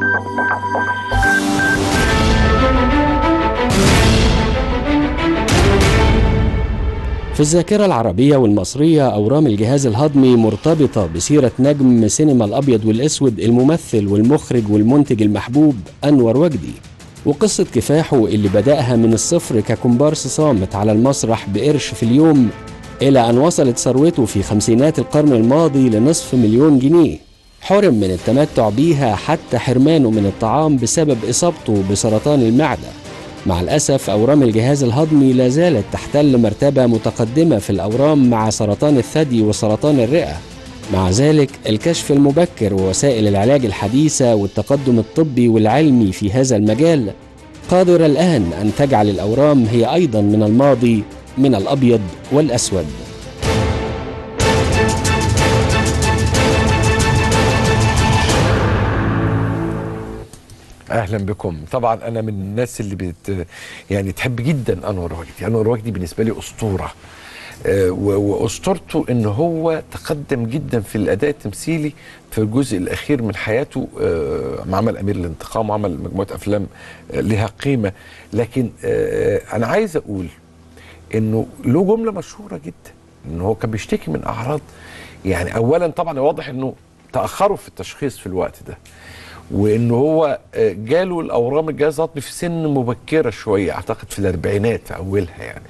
في الذاكرة العربية والمصرية أورام الجهاز الهضمي مرتبطة بسيرة نجم سينما الأبيض والأسود الممثل والمخرج والمنتج المحبوب أنور وجدي وقصة كفاحه اللي بدأها من الصفر ككومبارس صامت على المسرح بقرش في اليوم إلى أن وصلت ثروته في خمسينات القرن الماضي لنصف مليون جنيه حرم من التمتع بيها حتى حرمانه من الطعام بسبب إصابته بسرطان المعدة مع الأسف أورام الجهاز الهضمي لا زالت تحتل مرتبة متقدمة في الأورام مع سرطان الثدي وسرطان الرئة مع ذلك الكشف المبكر ووسائل العلاج الحديثة والتقدم الطبي والعلمي في هذا المجال قادرة الآن أن تجعل الأورام هي أيضا من الماضي من الأبيض والأسود اهلا بكم طبعا انا من الناس اللي بت يعني تحب جدا انور وجدي انور وجدي بالنسبه لي اسطوره آه، و- واسطورته ان هو تقدم جدا في الاداء التمثيلي في الجزء الاخير من حياته آه، مع عمل امير الانتقام وعمل مجموعه افلام آه، لها قيمه لكن آه، انا عايز اقول انه له جمله مشهوره جدا ان هو كان بيشتكي من اعراض يعني اولا طبعا واضح انه تاخروا في التشخيص في الوقت ده وان هو آه، جاله الاورام الجهاز الهضمي في سن مبكره شويه اعتقد في الاربعينات في اولها يعني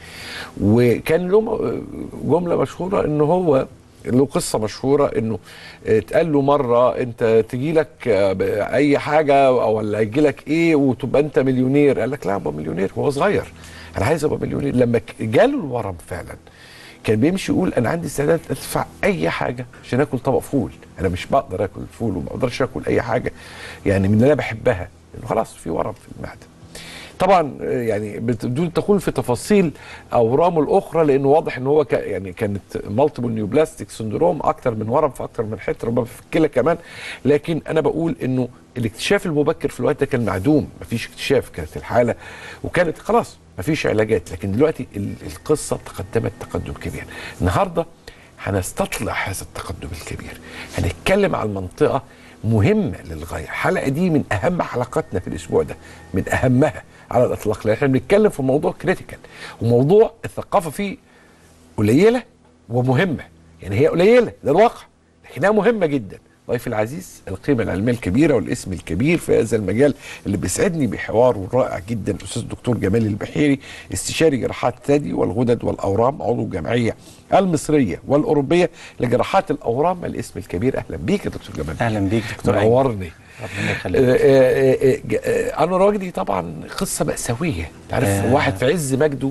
وكان له م- جمله مشهوره ان هو له قصه مشهوره انه آه، اتقال له مره انت تجي لك اي حاجه او ولا يجي لك ايه وتبقى انت مليونير قال لك لا ابقى مليونير وهو صغير انا عايز ابقى مليونير لما ك- جاله الورم فعلا كان بيمشي يقول انا عندي استعداد ادفع اي حاجه عشان اكل طبق فول انا مش بقدر اكل فول وما اقدرش اكل اي حاجه يعني من اللي انا بحبها لانه خلاص في ورم في المعده طبعا آه، يعني بدون تقول في تفاصيل اورامه الاخرى لانه واضح ان هو ك يعني كانت مالتيبل نيوبلاستيك سندروم اكتر من ورم في اكتر من حته ربما في الكلى كمان لكن انا بقول انه الاكتشاف المبكر في الوقت ده كان معدوم مفيش اكتشاف كانت الحاله وكانت خلاص مفيش علاجات لكن دلوقتي ال- القصه تقدمت تقدم كبير النهارده هنستطلع هذا التقدم الكبير هنتكلم عن منطقه مهمه للغايه الحلقه دي من اهم حلقاتنا في الاسبوع ده من اهمها على الاطلاق لان احنا بنتكلم في موضوع كريتيكال وموضوع الثقافه فيه قليله ومهمه يعني هي قليله ده الواقع لكنها مهمه جدا ضيفي العزيز القيمه العلميه الكبيره والاسم الكبير في هذا المجال اللي بيسعدني بحواره الرائع جدا الاستاذ الدكتور جمال البحيري استشاري جراحات الثدي والغدد والاورام عضو الجمعيه المصريه والاوروبيه لجراحات الاورام الاسم الكبير اهلا بيك يا دكتور جمال اهلا بيك دكتور أيمن. منورني ربنا آه، يخليك آه، آه، ج- آه، انور وجدي طبعا قصه ماساويه تعرف آه. واحد في عز مجده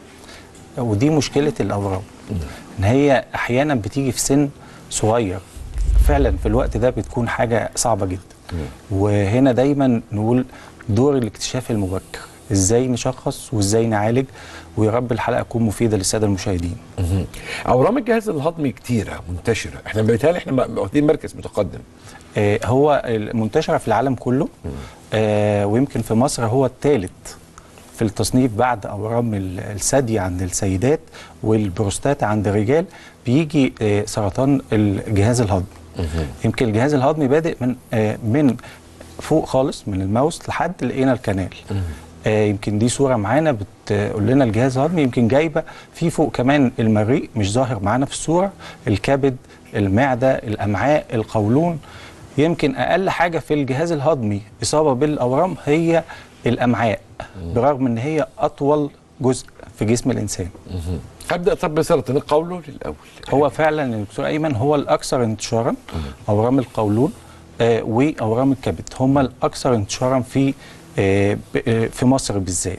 ودي مشكله الاورام ان هي احيانا بتيجي في سن صغير فعلا في الوقت ده بتكون حاجه صعبه جدا وهنا دايما نقول دور الاكتشاف المبكر ازاي نشخص وازاي نعالج ويا رب الحلقه تكون مفيده للساده المشاهدين اورام الجهاز الهضمي كتيره منتشره احنا بيتهيألي احنا م- واخدين مركز متقدم آه، هو منتشرة في العالم كله آه، ويمكن في مصر هو الثالث في التصنيف بعد أورام ال- الثدي عند السيدات والبروستاتا عند الرجال بيجي آه، سرطان الجهاز الهضمي يمكن الجهاز الهضمي بادئ من آه، من فوق خالص من الماوس لحد الانال كانال آه يمكن دي صوره معانا بتقول لنا الجهاز الهضمي يمكن جايبه في فوق كمان المريء مش ظاهر معانا في الصوره الكبد المعده الامعاء القولون يمكن اقل حاجه في الجهاز الهضمي اصابه بالاورام هي الامعاء برغم ان هي اطول جزء في جسم الانسان هبدا طب بسرطان القولون الاول هو فعلا يا دكتور ايمن هو الاكثر انتشارا اورام القولون آه واورام الكبد هم الاكثر انتشارا في آه ب- آه في مصر بالذات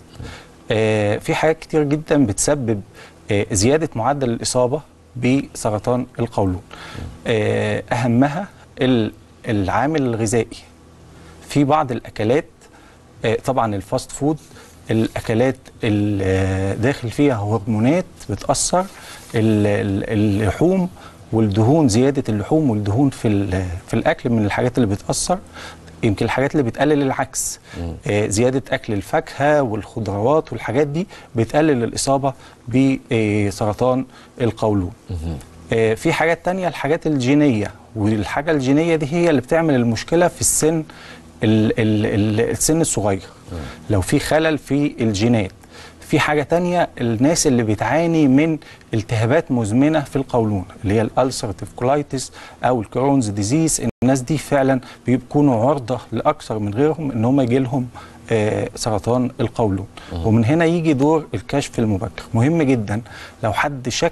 آه في حاجات كتير جدا بتسبب آه زياده معدل الاصابه بسرطان القولون آه اهمها ال- العامل الغذائي في بعض الاكلات آه، طبعا الفاست فود الاكلات اللي داخل فيها هرمونات بتاثر ال- ال- اللحوم والدهون زياده اللحوم والدهون في ال- في الاكل من الحاجات اللي بتاثر يمكن الحاجات اللي بتقلل العكس آه، زياده اكل الفاكهه والخضروات والحاجات دي بتقلل الاصابه بسرطان القولون آه، في حاجات تانية الحاجات الجينية والحاجة الجينية دي هي اللي بتعمل المشكلة في السن ال ال ال السن الصغير لو في خلل في الجينات في حاجة تانية الناس اللي بتعاني من التهابات مزمنة في القولون اللي هي الألسرتيف كولايتس أو الكرونز ديزيز الناس دي فعلا بيكونوا عرضة لأكثر من غيرهم إن هم يجي لهم آه، سرطان القولون ومن هنا يجي دور الكشف المبكر مهم جدا لو حد شك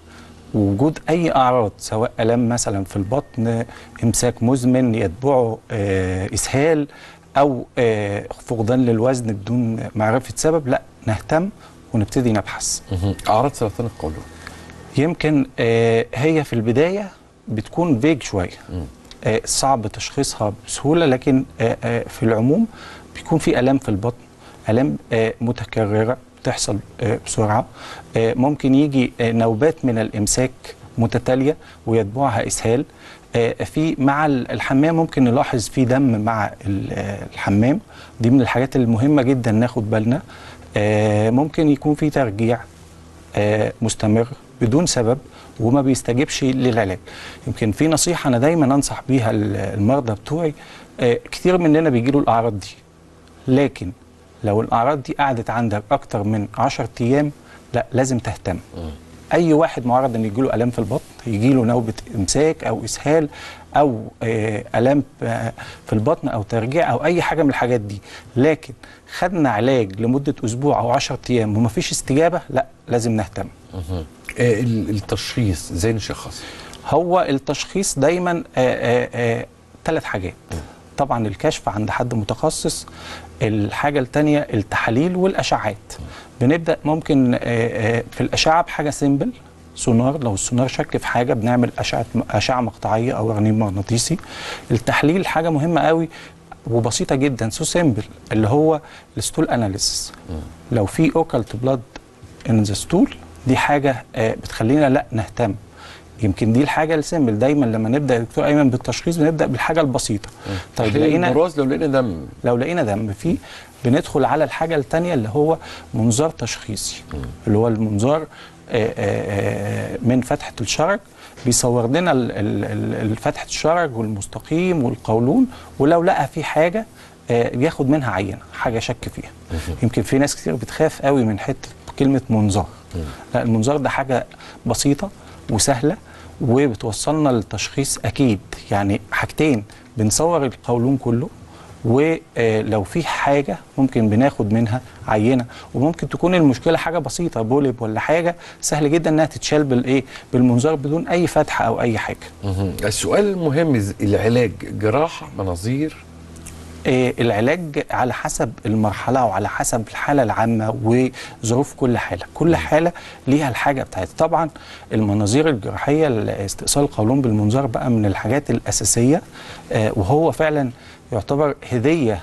وجود اي اعراض سواء الام مثلا في البطن امساك مزمن يتبعه آه، اسهال او آه، فقدان للوزن بدون معرفه سبب لا نهتم ونبتدي نبحث اعراض سرطان القولون يمكن آه، هي في البدايه بتكون فيج شويه آه، صعب تشخيصها بسهوله لكن آه، آه، في العموم بيكون في الام في البطن الام آه، متكرره بتحصل آه، بسرعه آه، ممكن يجي آه، نوبات من الامساك متتاليه ويتبعها اسهال آه، في مع ال- الحمام ممكن نلاحظ في دم مع ال- آه، الحمام دي من الحاجات المهمه جدا ناخد بالنا آه، ممكن يكون في ترجيع آه، مستمر بدون سبب وما بيستجيبش للعلاج يمكن في نصيحة أنا دايما أنصح بيها ال- المرضى بتوعي آه، كتير مننا بيجيله الأعراض دي لكن لو الأعراض دي قعدت عندك أكتر من 10 أيام لا لازم تهتم أي واحد معرض إن يجيله آلام في البطن يجيله نوبة إمساك أو إسهال أو آه، آلام آه، في البطن أو ترجيع أو أي حاجة من الحاجات دي لكن خدنا علاج لمدة أسبوع أو 10 أيام ومفيش استجابة لا لازم نهتم آه، ال- التشخيص ازاي نشخص هو التشخيص دايما ثلاث حاجات طبعا الكشف عند حد متخصص الحاجة التانية التحاليل والأشعات بنبدأ ممكن آه، آه، في الأشعة بحاجة سيمبل سونار لو السونار شك في حاجة بنعمل أشعة أشعة مقطعية أو رنين مغناطيسي التحليل حاجة مهمة قوي وبسيطة جدا سو سيمبل اللي هو الستول اناليسيس لو في اوكالت بلاد ان ذا ستول دي حاجة آه، بتخلينا لا نهتم يمكن دي الحاجة السيمبل دايما لما نبدأ يا دكتور أيمن بالتشخيص بنبدأ بالحاجة البسيطة طيب تحليل لقينا البراز لو لقينا دم لو لقينا دم فيه بندخل على الحاجة التانية اللي هو منظار تشخيصي اللي هو المنظار آه، آه، آه، من فتحة الشرج بيصور لنا ال- ال- ال- ال- فتحة الشرج والمستقيم والقولون ولو لقى في حاجة آه، بياخد منها عينة حاجة شك فيها يمكن في ناس كتير بتخاف قوي من حتة كلمة منظار لا المنظار ده حاجة بسيطة وسهلة وبتوصلنا للتشخيص أكيد يعني حاجتين بنصور القولون كله ولو في حاجة ممكن بناخد منها عينة وممكن تكون المشكلة حاجة بسيطة بولب ولا حاجة سهل جدا انها تتشال بالايه بالمنظار بدون اي فتحة او اي حاجة مهم. السؤال المهم إز- العلاج جراحه مناظير آه، العلاج على حسب المرحلة وعلى حسب الحالة العامة وظروف كل حالة كل حالة ليها الحاجة بتاعتها طبعا المناظير الجراحية استئصال القولون بالمنظار بقى من الحاجات الأساسية آه، وهو فعلا يعتبر هدية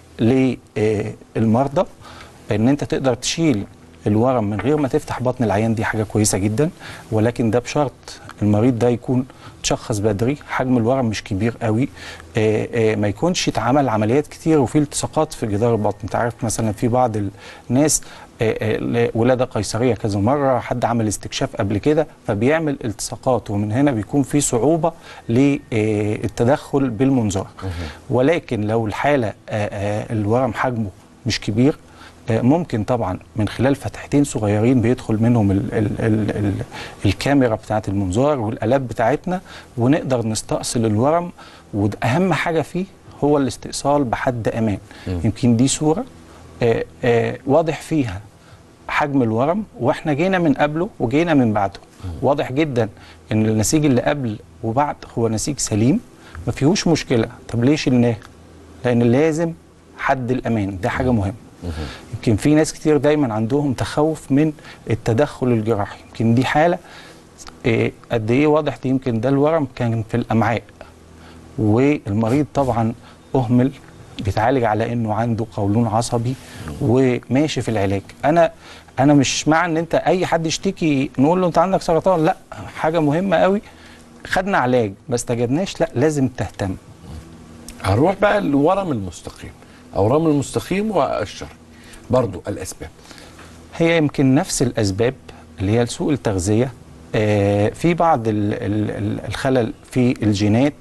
للمرضى ان انت تقدر تشيل الورم من غير ما تفتح بطن العيان دي حاجه كويسه جدا ولكن ده بشرط المريض ده يكون تشخص بدري حجم الورم مش كبير قوي آه، آه، ما يكونش اتعمل عمليات كتير وفي التصاقات في جدار البطن انت عارف مثلا في بعض الناس آه، آه، ولاده قيصريه كذا مره حد عمل استكشاف قبل كده فبيعمل التصاقات ومن هنا بيكون في صعوبه للتدخل بالمنظار ولكن لو الحاله آه، آه، الورم حجمه مش كبير آه، ممكن طبعا من خلال فتحتين صغيرين بيدخل منهم ال ال ال ال الكاميرا بتاعه المنظار والالات بتاعتنا ونقدر نستأصل الورم واهم حاجه فيه هو الاستئصال بحد امان يمكن دي صوره آه، آه، واضح فيها حجم الورم واحنا جينا من قبله وجينا من بعده واضح جدا ان النسيج اللي قبل وبعد هو نسيج سليم ما فيهوش مشكله طب ليه شلناه لان لازم حد الامان ده حاجه مهمه يمكن في ناس كتير دايما عندهم تخوف من التدخل الجراحي يمكن دي حاله إيه قد ايه واضح دي يمكن ده الورم كان في الامعاء والمريض طبعا اهمل بيتعالج على انه عنده قولون عصبي وماشي في العلاج انا انا مش مع ان انت اي حد يشتكي نقول له انت عندك سرطان لا حاجه مهمه قوي خدنا علاج ما استجبناش لا لازم تهتم هنروح بقى للورم المستقيم اورام المستقيم والشر برضو الاسباب هي يمكن نفس الاسباب اللي هي سوء التغذيه آه، في بعض ال- ال- ال- الخلل في الجينات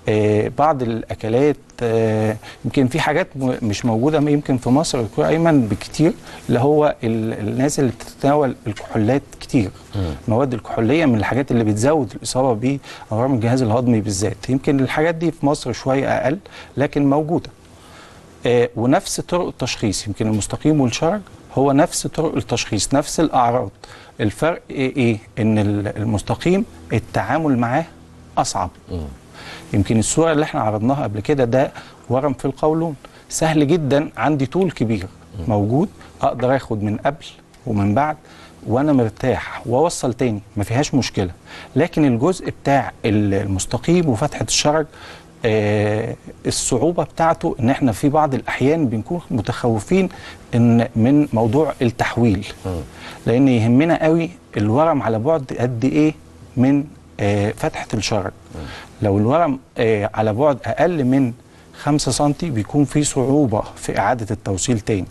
آه بعض الاكلات آه يمكن في حاجات م- مش موجوده يمكن في مصر دكتور ايمن بكتير اللي هو ال- الناس اللي بتتناول الكحولات كتير المواد الكحوليه من الحاجات اللي بتزود الاصابه باورام الجهاز الهضمي بالذات يمكن الحاجات دي في مصر شويه اقل لكن موجوده آه، ونفس طرق التشخيص يمكن المستقيم والشرج هو نفس طرق التشخيص نفس الاعراض الفرق ايه, إيه؟ ان ال- المستقيم التعامل معاه اصعب يمكن الصوره اللي احنا عرضناها قبل كده ده ورم في القولون سهل جدا عندي طول كبير موجود اقدر اخد من قبل ومن بعد وانا مرتاح واوصل تاني ما فيهاش مشكله لكن الجزء بتاع ال- المستقيم وفتحه الشرج آه الصعوبه بتاعته ان احنا في بعض الاحيان بنكون متخوفين ان من موضوع التحويل لان يهمنا قوي الورم على بعد قد ايه من آه فتحه الشرج لو الورم آه على بعد اقل من 5 سم بيكون في صعوبه في اعاده التوصيل تاني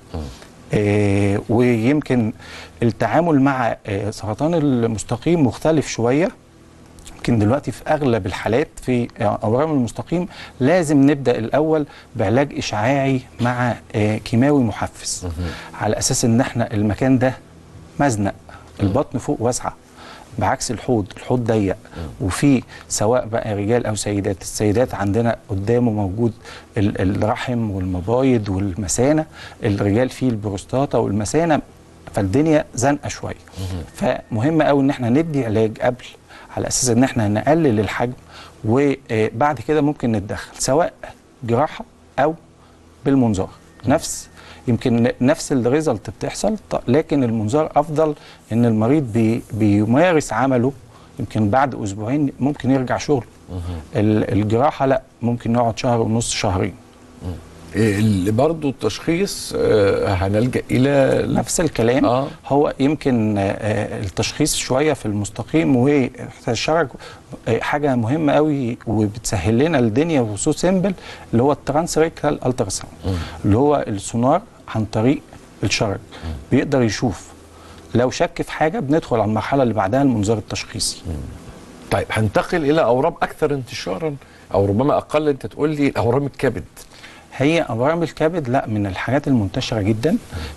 آه ويمكن التعامل مع آه سرطان المستقيم مختلف شويه يمكن دلوقتي في اغلب الحالات في اورام المستقيم لازم نبدا الاول بعلاج اشعاعي مع آه كيماوي محفز على اساس ان احنا المكان ده مزنق البطن فوق واسعه بعكس الحوض الحوض ضيق وفي سواء بقى رجال او سيدات السيدات عندنا قدامه موجود ال- الرحم والمبايض والمثانه الرجال فيه البروستاتا والمثانه فالدنيا زنقه شويه فمهم قوي ان احنا ندي علاج قبل على اساس ان احنا نقلل الحجم وبعد كده ممكن نتدخل سواء جراحه او بالمنظار نفس يمكن نفس الريزلت بتحصل ط- لكن المنظار افضل ان المريض بي بيمارس عمله يمكن بعد اسبوعين ممكن يرجع شغله ال- الجراحه لا ممكن نقعد شهر ونص شهرين اللي برضه التشخيص آه، هنلجا الى نفس الكلام آه. آه. هو يمكن آه، آه، التشخيص شويه في المستقيم والشرج آه، حاجه مهمه قوي وبتسهل لنا الدنيا وسو سيمبل اللي هو الترانس ريكتال التراساوند اللي هو السونار عن طريق الشرج بيقدر يشوف لو شك في حاجه بندخل على المرحله اللي بعدها المنظار التشخيصي طيب هنتقل الى اورام اكثر انتشارا او ربما اقل انت تقول لي اورام الكبد هي اورام الكبد لا من الحاجات المنتشره جدا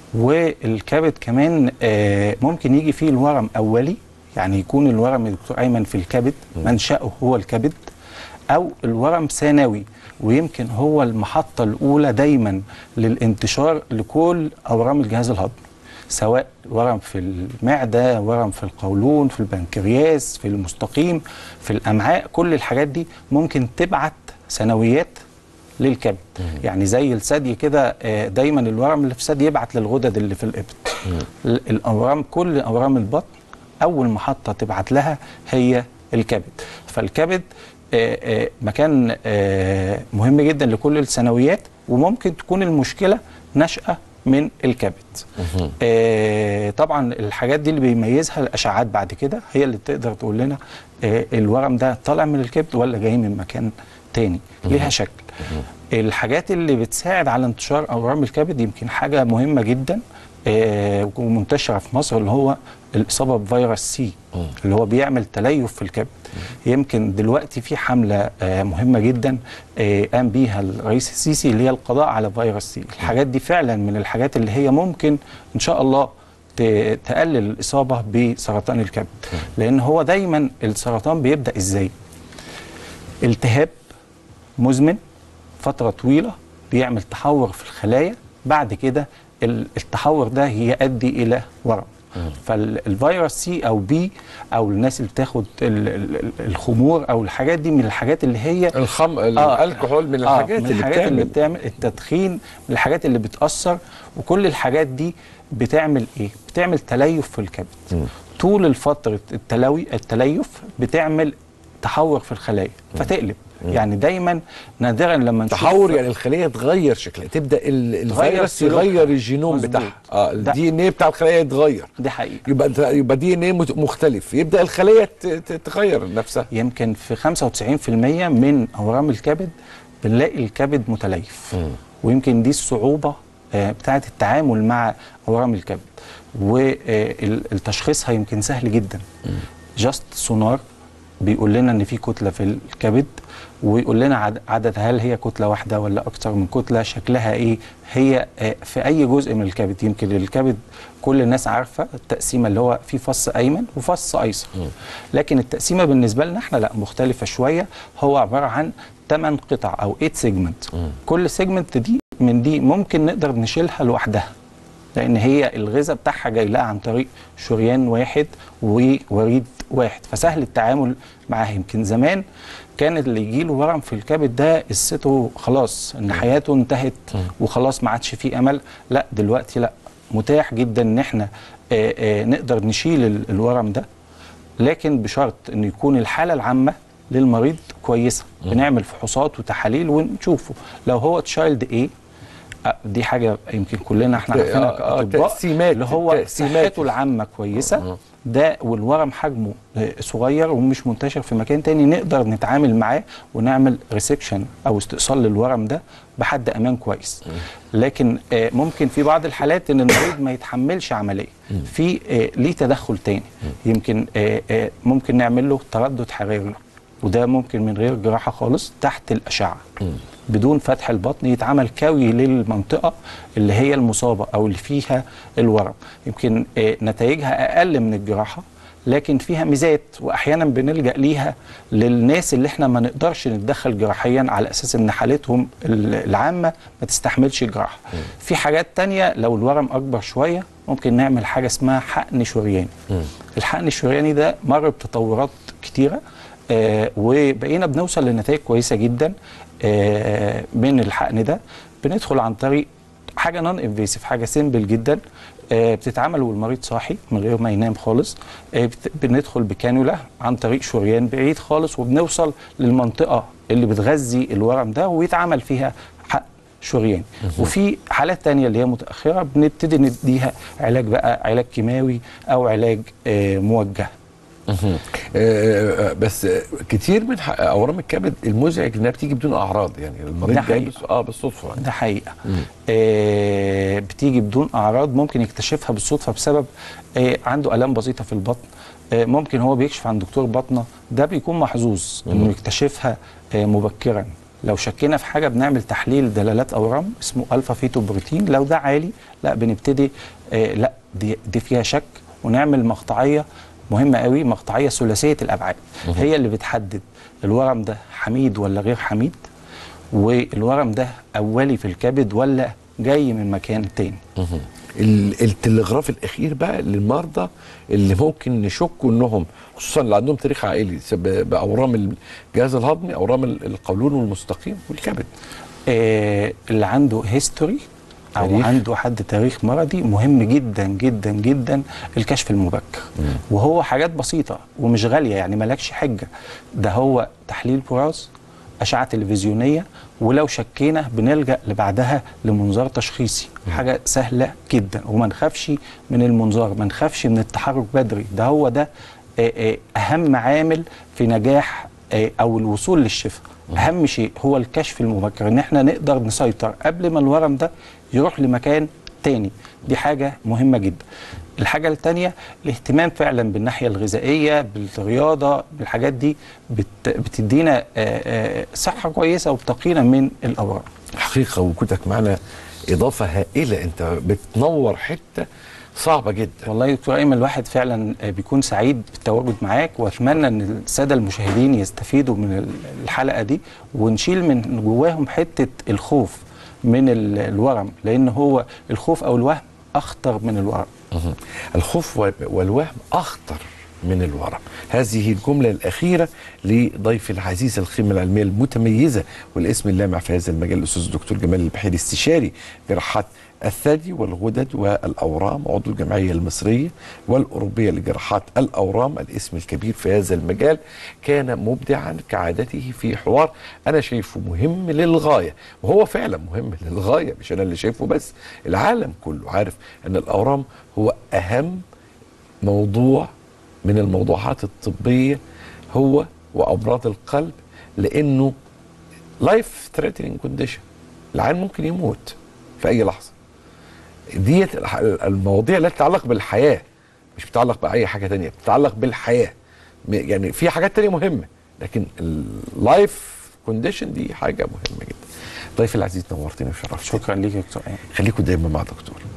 والكبد كمان آه، ممكن يجي فيه الورم اولي يعني يكون الورم يا دكتور ايمن في الكبد منشاه هو الكبد او الورم ثانوي ويمكن هو المحطه الاولى دايما للانتشار لكل اورام الجهاز الهضمي سواء ورم في المعده ورم في القولون في البنكرياس في المستقيم في الامعاء كل الحاجات دي ممكن تبعت ثانويات للكبد يعني زي الثدي كده آه، دايما الورم اللي في الثدي يبعت للغدد اللي في الابط ال- الاورام كل اورام البطن اول محطه تبعت لها هي الكبد فالكبد آه، آه، مكان آه، مهم جدا لكل الثانويات وممكن تكون المشكله نشأة من الكبد آه طبعا الحاجات دي اللي بيميزها الاشعاعات بعد كده هي اللي تقدر تقول لنا آه الورم ده طالع من الكبد ولا جاي من مكان تاني ليها شكل الحاجات اللي بتساعد على انتشار اورام الكبد يمكن حاجه مهمه جدا آه ومنتشره في مصر اللي هو الاصابه بفيروس سي اللي هو بيعمل تليف في الكبد يمكن دلوقتي في حمله آه مهمه جدا آه قام بيها الرئيس السيسي اللي هي القضاء على فيروس سي الحاجات دي فعلا من الحاجات اللي هي ممكن ان شاء الله ت- تقلل الاصابه بسرطان الكبد لان هو دايما السرطان بيبدا ازاي التهاب مزمن فترة طويلة بيعمل تحور في الخلايا بعد كده ال- التحور ده يؤدي إلى ورم فالفيروس سي او بي او الناس اللي بتاخد ال- ال- ال- الخمور او الحاجات دي من الحاجات اللي هي الخم آه. الكحول من آه، الحاجات من اللي الحاجات اللي بتعمل بتعمل التدخين من الحاجات اللي بتأثر وكل الحاجات دي بتعمل ايه؟ بتعمل تليف في الكبد طول الفترة التلوي التليف بتعمل تحور في الخلايا فتقلب يعني دايما نادرا لما نشوف تحور يعني الخليه تغير شكلها تبدا ال- تغير الفيروس سلوكها. يغير الجينوم مظبوط. بتاعها اه ده- الدي ان ايه بتاع الخليه يتغير دي حقيقة يبقى انت يبقى دي ان ايه مختلف يبدا الخليه ت- ت- تغير نفسها يمكن في 95% من اورام الكبد بنلاقي الكبد متليف ويمكن دي الصعوبه آه، بتاعه التعامل مع اورام الكبد والتشخيصها يمكن سهل جدا جاست سونار بيقول لنا ان في كتله في الكبد ويقول لنا عد- عدد هل هي كتله واحده ولا اكتر من كتله شكلها ايه هي آه، في اي جزء من الكبد يمكن الكبد كل الناس عارفه التقسيمه اللي هو في فص ايمن وفص ايسر لكن التقسيمه بالنسبه لنا احنا لا مختلفه شويه هو عباره عن 8 قطع او 8 سيجمنت كل سيجمنت دي من دي ممكن نقدر نشيلها لوحدها لان هي الغذاء بتاعها جاي لها عن طريق شريان واحد ووريد واحد فسهل التعامل معاها يمكن زمان كان اللي يجي له ورم في الكبد ده قصته خلاص ان حياته انتهت وخلاص ما عادش فيه امل لا دلوقتي لا متاح جدا ان احنا آه، آه، نقدر نشيل ال- الورم ده لكن بشرط ان يكون الحاله العامه للمريض كويسه بنعمل فحوصات وتحاليل ونشوفه لو هو تشايلد ايه آه، دي حاجه يمكن كلنا احنا آه، عارفينها آه، كاطباء تقسيمات- اللي هو تقسيمات. صحته العامه كويسه ده والورم حجمه آه، صغير ومش منتشر في مكان تاني نقدر نتعامل معاه ونعمل ريسكشن او استئصال للورم ده بحد امان كويس لكن آه، ممكن في بعض الحالات ان المريض ما يتحملش عمليه في آه، ليه تدخل تاني يمكن آه، آه، ممكن نعمل له تردد حراري وده ممكن من غير جراحه خالص تحت الاشعه بدون فتح البطن يتعمل كوي للمنطقه اللي هي المصابه او اللي فيها الورم يمكن آه، نتائجها اقل من الجراحه لكن فيها ميزات واحيانا بنلجا ليها للناس اللي احنا ما نقدرش نتدخل جراحيا على اساس ان حالتهم ال- العامه ما تستحملش جراحه في حاجات تانية لو الورم اكبر شويه ممكن نعمل حاجه اسمها حقن شرياني الحقن الشرياني ده مر بتطورات كتيره آه وبقينا بنوصل لنتائج كويسه جدا آه من الحقن ده بندخل عن طريق حاجه نون انفيسيف حاجه سيمبل جدا آه بتتعمل والمريض صاحي من غير ما ينام خالص آه بت- بندخل بكانولا عن طريق شريان بعيد خالص وبنوصل للمنطقه اللي بتغذي الورم ده ويتعمل فيها حقن شرياني وفي حالات تانية اللي هي متأخرة بنبتدي نديها علاج بقى علاج كيماوي أو علاج آه موجه آه، آه، بس آه، كتير من ح- اورام الكبد المزعج انها بتيجي بدون اعراض يعني ده المريض جاي حقيقي. بس اه بالصدفه يعني. ده حقيقة آه بتيجي بدون أعراض ممكن يكتشفها بالصدفة بسبب آه عنده آلام بسيطة في البطن آه ممكن هو بيكشف عن دكتور بطنة ده بيكون محظوظ إنه يكتشفها آه مبكرا لو شكينا في حاجة بنعمل تحليل دلالات أورام اسمه ألفا فيتو بروتين لو ده عالي لا بنبتدي آه لا دي, دي فيها شك ونعمل مقطعية مهمة قوي مقطعية ثلاثية الأبعاد هي اللي بتحدد الورم ده حميد ولا غير حميد والورم ده اولي في الكبد ولا جاي من مكان تاني ال- التلغراف الاخير بقى للمرضى اللي ممكن نشكوا انهم خصوصا اللي عندهم تاريخ عائلي سب- باورام الجهاز الهضمي اورام ال- القولون والمستقيم والكبد آه اللي عنده هيستوري او تاريخ. عنده حد تاريخ مرضي مهم جدا جدا جدا الكشف المبكر وهو حاجات بسيطه ومش غاليه يعني مالكش حجه ده هو تحليل براز اشعه تلفزيونيه ولو شكينا بنلجا لبعدها لمنظار تشخيصي حاجه سهله جدا وما نخافش من المنظار ما نخافش من التحرك بدري ده هو ده آه، آه، اهم عامل في نجاح آه، او الوصول للشفاء اهم شيء هو الكشف المبكر ان احنا نقدر نسيطر قبل ما الورم ده يروح لمكان تاني دي حاجه مهمه جدا الحاجه التانية الاهتمام فعلا بالناحيه الغذائيه بالرياضه بالحاجات دي بت بتدينا آه، آه، صحه كويسه وبتقينا من الاورام حقيقه وجودك معنا اضافه هائله انت بتنور حته صعبه جدا والله يا دكتور ايمن الواحد فعلا آه، بيكون سعيد بالتواجد معاك واتمنى ان الساده المشاهدين يستفيدوا من ال- الحلقه دي ونشيل من جواهم حته الخوف من ال- الورم لان هو الخوف او الوهم اخطر من الورم مهم. الخوف وال- والوهم اخطر من الورم هذه الجمله الاخيره لضيف العزيز القيمه العلميه المتميزه والاسم اللامع في هذا المجال الاستاذ الدكتور جمال البحيري استشاري جراحات الثدي والغدد والاورام عضو الجمعيه المصريه والاوروبيه لجراحات الاورام الاسم الكبير في هذا المجال كان مبدعا كعادته في حوار انا شايفه مهم للغايه وهو فعلا مهم للغايه مش انا اللي شايفه بس العالم كله عارف ان الاورام هو اهم موضوع من الموضوعات الطبيه هو وامراض القلب لانه لايف ثريتنينج كونديشن العيان ممكن يموت في اي لحظه ديت الح- المواضيع لا تتعلق بالحياه مش بتتعلق باي حاجه تانية بتتعلق بالحياه م- يعني في حاجات تانية مهمه لكن اللايف كونديشن دي حاجه مهمه جدا ضيفي العزيز نورتني وشرفتني شكرا ليك يا دكتور ايمن خليكم دايما مع دكتور